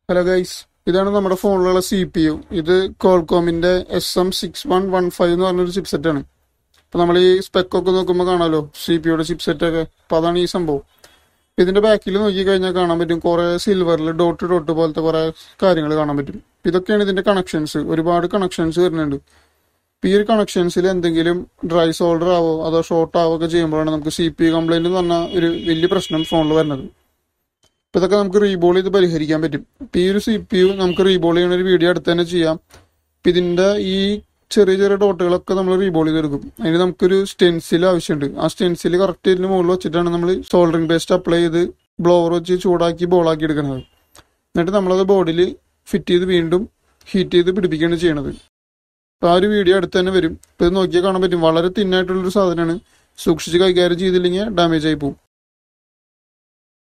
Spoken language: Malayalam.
ഹലോ ഗൈസ് ഇതാണ് നമ്മുടെ ഫോണിലുള്ള സി പി യു ഇത് കോൾകോമിന്റെ S M six one one five എന്ന് പറഞ്ഞൊരു ചിപ്സെറ്റ് ആണ് അപ്പൊ നമ്മൾ ഈ സ്പെക്ക് ഒക്കെ നോക്കുമ്പോൾ കാണാമല്ലോ സി പി യുടെ ചിപ്സെറ്റ് ഒക്കെ അപ്പൊ അതാണ് ഈ സംഭവം ഇപ്പൊ ഇതിന്റെ ബാക്കിൽ നോക്കി കഴിഞ്ഞാൽ കാണാൻ പറ്റും കുറെ സിൽവറിൽ ഡോട്ട് ഡോട്ട് പോലത്തെ കുറെ കാര്യങ്ങൾ കാണാൻ പറ്റും ഇപ്പൊ ഇതൊക്കെയാണ് ഇതിന്റെ കണക്ഷൻസ് ഒരുപാട് കണക്ഷൻസ് വരുന്നുണ്ട് ഇപ്പൊ ഈ ഒരു കണക്ഷൻസിൽ എന്തെങ്കിലും ഡ്രൈ സോൾഡർ ആവോ അതോ ഷോർട്ട് ആവോ ഒക്കെ ചെയ്യുമ്പോഴാണ് നമുക്ക് സി പി കംപ്ലൈന്റ് എന്ന് പറഞ്ഞ ഒരു വലിയ പ്രശ്നം ഫോണിൽ വരുന്നത് ഇപ്പൊ ഇതൊക്കെ നമുക്ക് റീബോൾ ചെയ്ത് പരിഹരിക്കാൻ പറ്റും ഇപ്പൊ ഈ ഒരു സി പി യു നമുക്ക് റീബോൾ ചെയ്യുന്ന ഒരു വീഡിയോ അടുത്ത് തന്നെ ചെയ്യാം ഇപ്പൊ ഇതിന്റെ ഈ ചെറിയ ചെറിയ ഡോട്ടുകളൊക്കെ നമ്മൾ റീബോൾ ചെയ്തെടുക്കും അതിന് നമുക്കൊരു സ്റ്റെൻസിൽ ആവശ്യമുണ്ട് ആ സ്റ്റെൻസിൽ കറക്റ്റ് ഇതിന് മുകളിൽ വെച്ചിട്ടാണ് നമ്മൾ സോൾഡറിംഗ് പേസ്റ്റ് അപ്ലൈ ചെയ്ത് ബ്ലോവർ വെച്ച് ചൂടാക്കി ബോളാക്കി എടുക്കുന്നത് എന്നിട്ട് നമ്മളത് ബോർഡിൽ ഫിറ്റ് ചെയ്ത് വീണ്ടും ഹീറ്റ് ചെയ്ത് പിടിപ്പിക്കുകയാണ് ചെയ്യണത് അപ്പൊ ആ ഒരു വീഡിയോ അടുത്ത് തന്നെ വരും ഇപ്പൊ ഇത് നോക്കിയാൽ കാണാൻ പറ്റും വളരെ തിന്നായിട്ടുള്ളൊരു സാധനമാണ് സൂക്ഷിച്ച് കൈകാര്യം ചെയ്തില്ലെങ്കിൽ ഡാമേജ് ആയി പോകും